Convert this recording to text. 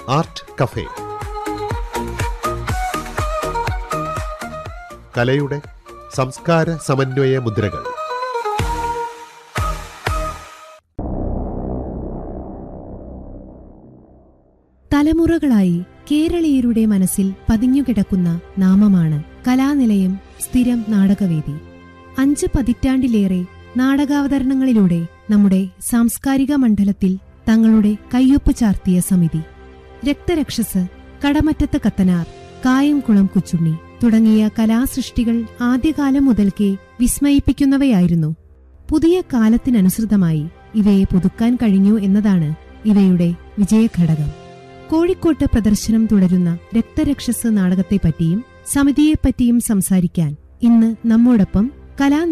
art cafe കലയുടെ സംസ്കാര സമന്വയ മുദ്രകൾ തലമുറകളായി കേരളീയരുടെ മനസ്സിൽ പതിഞ്ഞുകിടക്കുന്ന നാമമാണ് കലാനിലയം സ്ഥിരം നാടകവേദി അഞ്ച് പതിറ്റാണ്ടിലേറെ നാടകാവതരണങ്ങളിലൂടെ നമ്മുടെ സാംസ്കാരിക മണ്ഡലത്തിൽ തങ്ങളുടെ കയ്യൊപ്പ് ചാർത്തിയ സമിതി രക്തരക്ഷസ് കടമറ്റത്ത് കത്തനാർ കായംകുളം കൊച്ചുണ്ണി തുടങ്ങിയ കലാസൃഷ്ടികൾ ആദ്യകാലം മുതൽക്കേ വിസ്മയിപ്പിക്കുന്നവയായിരുന്നു പുതിയ കാലത്തിനനുസൃതമായി ഇവയെ പുതുക്കാൻ കഴിഞ്ഞു എന്നതാണ് ഇവയുടെ വിജയഘടകം കോഴിക്കോട്ട് പ്രദർശനം തുടരുന്ന രക്തരക്ഷസ് നാടകത്തെപ്പറ്റിയും സമിതിയെപ്പറ്റിയും സംസാരിക്കാൻ ഇന്ന് നമ്മോടൊപ്പം കലാ